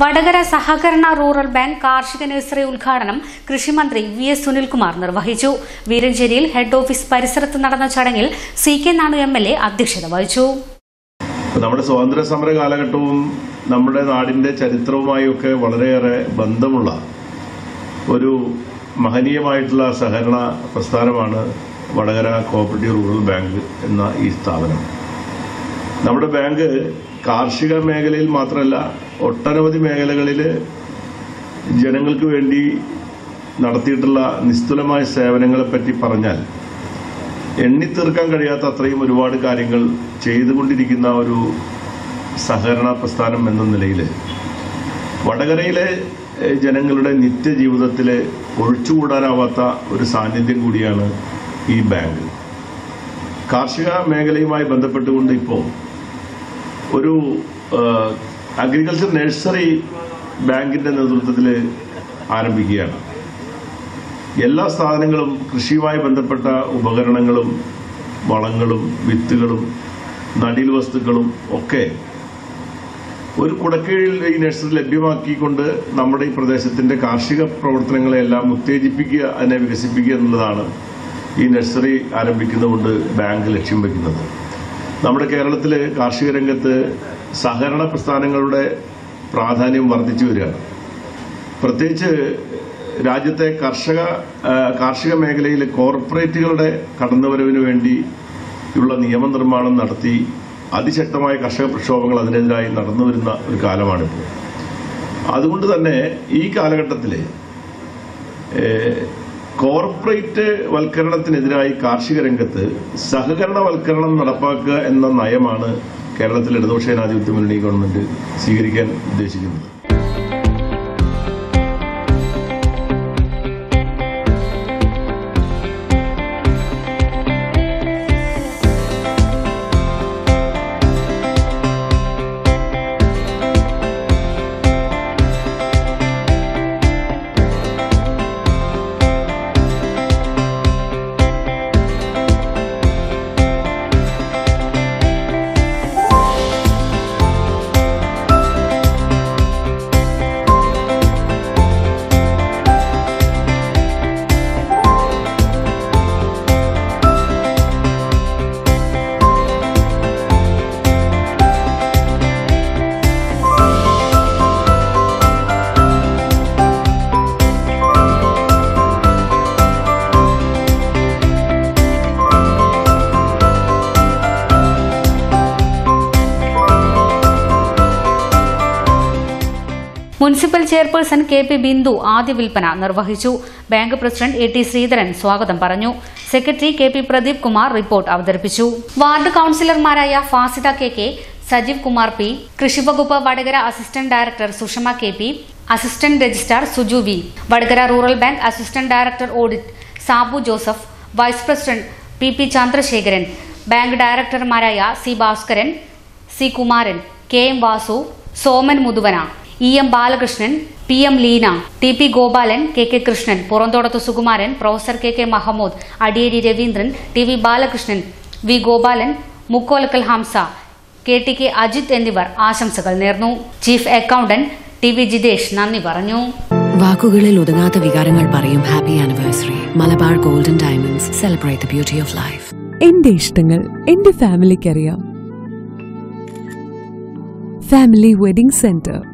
വടകര സഹകരണ rural bank കാർഷിക nursery ഉദ്ഘാടനം കൃഷിമന്ത്രി വി എസ് സുനിൽകുമാർ നിർവഹിച്ചു വീരഞ്ചേരിയിൽ ഹെഡ് ഓഫീസ് പരിസരത്ത് നടന്ന ചടങ്ങിൽ C K Nanu M L A അധ്യക്ഷത വഹിച്ചു നമ്മുടെ സ്വാതന്ത്ര്യ സമര കാലഘട്ടവും നമ്മുടെ നാടിന്റെ ചരിത്രവുമായൊക്കെ വളരെയേറെ ബന്ധമുള്ള ഒരു മഹനീയമായിട്ടുള്ള സഹകരണ പ്രസ്ഥാനമാണ് വടകര കോപ്പറേറ്റീവ് റൂറൽ ബാങ്ക് എന്ന ഈ സ്ഥാപനം നമ്മുടെ ബാങ്ക് കാർഷിക മേഖലയിൽ മാത്രമല്ല ഒട്ടനവധി മേഖലകളിൽ ജനങ്ങൾക്ക് വേണ്ടി നടത്തിയിട്ടുള്ള നിസ്തുലമായ സേവനങ്ങളെ പറ്റി പറഞ്ഞാൽ എണ്ണിത്തീർക്കാൻ കഴിയാത്ത അത്രയും ഒരുപാട് കാര്യങ്ങൾ ചെയ്തുകൊണ്ടിരിക്കുന്ന ഒരു സഹകരണ പ്രസ്ഥാനം എന്ന നിലയിൽ വടകരയിലെ ഏഹ്, ജനങ്ങളുടെ നിത്യജീവിതത്തിൽ ഒഴിച്ചുകൂടാനാവാത്ത ഒരു സാന്നിധ്യം കൂടിയാണ് ഈ ബാങ്ക് കാർഷിക മേഖലയുമായി ബന്ധപ്പെട്ടുകൊണ്ട് ഇപ്പോൾ ഒരു ഏഹ്, അഗ്രികൾച്ചർ നഴ്സറി ബാങ്കിന്റെ നേതൃത്വത്തിൽ ആരംഭിക്കുകയാണ് എല്ലാ സാധനങ്ങളും കൃഷിയുമായി ബന്ധപ്പെട്ട ഉപകരണങ്ങളും വളങ്ങളും വിത്തുകളും നടീൽ വസ്തുക്കളും ഒക്കെ ഒരു കുടക്കീഴിൽ ഈ നഴ്സറി ലഭ്യമാക്കിക്കൊണ്ട് നമ്മുടെ ഈ പ്രദേശത്തിന്റെ കാർഷിക പ്രവർത്തനങ്ങളെല്ലാം ഉത്തേജിപ്പിക്കുക അതിനെ വികസിപ്പിക്കുക എന്നുള്ളതാണ് ഈ നഴ്സറി ആരംഭിക്കുന്നതുകൊണ്ട് ബാങ്ക് ലക്ഷ്യം വയ്ക്കുന്നത് നമ്മുടെ കേരളത്തിലെ കാർഷിക രംഗത്ത് സഹകരണ പ്രസ്ഥാനങ്ങളുടെ പ്രാധാന്യം വർദ്ധിച്ചു വരികയാണ് പ്രത്യേകിച്ച് രാജ്യത്തെ കർഷക ആ, കാർഷിക മേഖലയിലെ കോർപ്പറേറ്റുകളുടെ കടന്നുവരവിന് വേണ്ടിയുള്ള നിയമനിർമ്മാണം നടത്തി അതിശക്തമായ കർഷക പ്രക്ഷോഭങ്ങൾ അതിനെതിരായി നടന്നു വരുന്ന ഒരു കാലമാണിപ്പോൾ അതുകൊണ്ട് തന്നെ ഈ കാലഘട്ടത്തിൽ കോർപ്പറേറ്റ് വൽക്കരണത്തിനെതിരായി കാർഷിക രംഗത്ത് സഹകരണവൽക്കരണം നടപ്പാക്കുക എന്ന നയമാണ് കേരളത്തിലെ ഇടതുപക്ഷ ജനാധിപത്യ മുന്നണി ഗവൺമെന്റ് സ്വീകരിക്കാൻ ഉദ്ദേശിക്കുന്നത് municipal chairperson K P Bindu ആദ്യ വിൽപ്പന നിർവഹിച്ചു bank president A T Sreedharan സ്വാഗതം പറഞ്ഞു secretary K P Pradeep Kumar report അവതരിപ്പിച്ചു വാർഡ് കൌൺസിലർമാരായ Fasida K K Sajeev Kumar P കൃഷിവകുപ്പ് Vadakara assistant director Sushama K P assistant registrar Suju V Vadakara rural bank assistant director audit Sabu Joseph vice president P P Chandrasekharan bank ഡയറക്ടർമാരായ C Bhaskaran C Kumaran K M Vasu Soman Muthuvana E M Balakrishnan P M Leena T P Gopalan K K Krishnan Puranthodath Sukumaran professor K K Mahamood Adiyeri Raveendran T V Balakrishnan V Gopalan Mukkolakkal Hamsa K T K Ajith എന്നിവർ ആശംസകൾ നേർന്നു chief accountant T V Jithesh നന്ദി പറഞ്ഞു വാക്കുകളിൽ ഒതുങ്ങാത്ത വികാരങ്ങൾ പറയും happy anniversary Malabar golden diamonds celebrate the beauty of life എന്റെ ഇഷ്ടങ്ങൾ എന്റെ ഫാമിലിക്ക് അറിയാം ഫാമിലി വെഡിംഗ് സെന്റർ